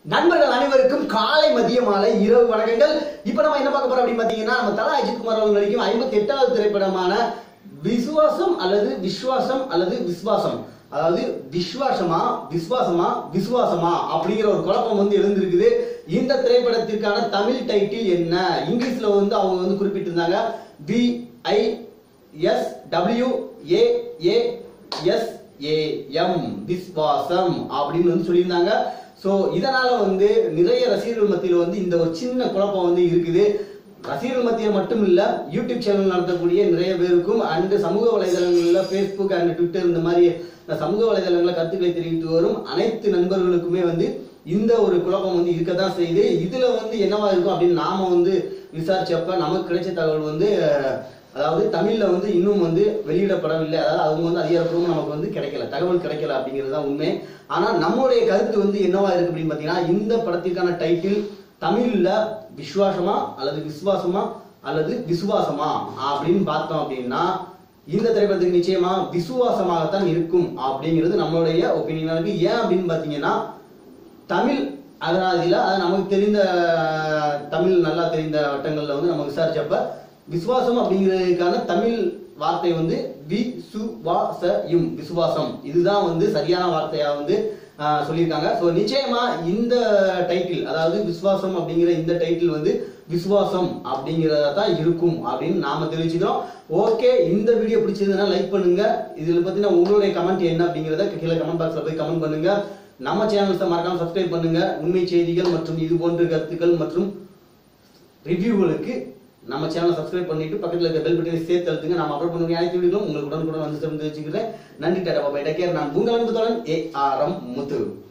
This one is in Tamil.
நண்பர்கள் அனைவருக்கும் காலை மதிய மாலை இரவு வணக்கங்கள் இப்போ நம்ம என்ன பார்க்க போறோம் அப்படின்னு பார்த்தீங்கன்னா நம்ம தலா அஜித் குமார் அவர்கள் நடிக்கும் ஐம்பத்தி எட்டாவது திரைப்படமான விசுவாசம் அல்லது விஸ்வாசம் அல்லது விஸ்வாசம் அதாவது விஸ்வாசமா விஸ்வாசமா விசுவாசமா அப்படிங்கிற ஒரு குழப்பம் வந்து எழுந்திருக்குது இந்த திரைப்படத்திற்கான தமிழ் டைட்டில் என்ன இங்கிலீஷ்ல வந்து அவங்க வந்து குறிப்பிட்டிருந்தாங்க P I S W A A S A M Viswasam அப்படின்னு வந்து சொல்லியிருந்தாங்க ஸோ இதனால வந்து நிறைய ரசிகர்கள் மத்தியில் வந்து இந்த ஒரு சின்ன குழப்பம் வந்து இருக்குது ரசிகர்கள் மத்தியில் மட்டும் இல்ல யூடியூப் சேனல் நடத்தக்கூடிய நிறைய பேருக்கும் அண்ட் சமூக வலைதளங்களில் ஃபேஸ்புக் அண்ட் ட்விட்டர் இந்த மாதிரி சமூக வலைதளங்களில் கருத்துக்களை தெரிவித்து வரும் அனைத்து நண்பர்களுக்குமே வந்து இந்த ஒரு குழப்பம் வந்து இருக்கத்தான் செய்யுது இதுல வந்து என்னவா இருக்கும் அப்படின்னு நாம வந்து விசாரிச்சப்ப நமக்கு கிடைச்ச தகவல் வந்து அஹ், அதாவது தமிழ்ல வந்து இன்னும் வந்து வெளியிடப்படவில்லை அதாவது அவங்க வந்து அதிகாரப்பூர்வமா நமக்கு வந்து கிடைக்கல தகவல் கிடைக்கல அப்படிங்கிறது தான் உண்மை ஆனா நம்மளுடைய கருத்து வந்து என்னவா இருக்கு அப்படின்னு பாத்தீங்கன்னா இந்த படத்திற்கான டைட்டில் தமிழ்ல விஸ்வாசமா அல்லது விசுவாசமா அல்லது விசுவாசமா அப்படின்னு பார்த்தோம் அப்படின்னா இந்த திரைப்படத்துக்கு நிச்சயமா விசுவாசமாகத்தான் இருக்கும் அப்படிங்கிறது நம்மளுடைய ஒப்பீனியனா இருக்கு ஏன் அப்படின்னு பாத்தீங்கன்னா தமிழ் அகராதியில அது நமக்கு தெரிந்த அஹ், தமிழ் நல்லா தெரிந்த வட்டங்கள்ல வந்து நம்ம விசாரிச்சப்ப விசுவாசம் அப்படிங்கிறதுக்கான தமிழ் வார்த்தை வந்து வி சு வா ச யும் விசுவாசம் இதுதான் வந்து சரியான வார்த்தையா வந்து அஹ், சொல்லியிருக்காங்க ஸோ நிச்சயமா இந்த டைட்டில் அதாவது விசுவாசம் அப்படிங்கிற இந்த டைட்டில் வந்து விசுவாசம் அப்படிங்கிறதா தான் இருக்கும் அப்படின்னு நாம தெரிவிச்சுக்கிறோம் ஓகே இந்த வீடியோ பிடிச்சதுன்னா லைக் பண்ணுங்க இதுல பத்தின உங்களுடைய கமெண்ட் என்ன அப்படிங்கிறத கீழே கமெண்ட் பாக்ஸ்ல போய் கமெண்ட் பண்ணுங்க நம்ம சேனல்ஸை மறக்காம சப்ஸ்கிரைப் பண்ணுங்க உண்மை செய்திகள் மற்றும் இது போன்ற கருத்துக்கள் மற்றும் ரிவ்யூகளுக்கு நம்ம சேனலை சப்ஸ்கிரைப் பண்ணிட்டு பக்கத்துல இருக்க பெல் பட்டனை சேர்த்து அழுத்துங்க நம்ம அப்லோட் பண்ணக்கூடிய அனைத்து வீடியோகளும் உங்களுக்கு உடனுக்குடன் வந்து சேர்ந்து வச்சுக்கிறேன் நன்றி டாடா பாபா டேக் கேர் நான் உங்கள் அன்பு தோழன் ஏ ஆர் எம் முத்து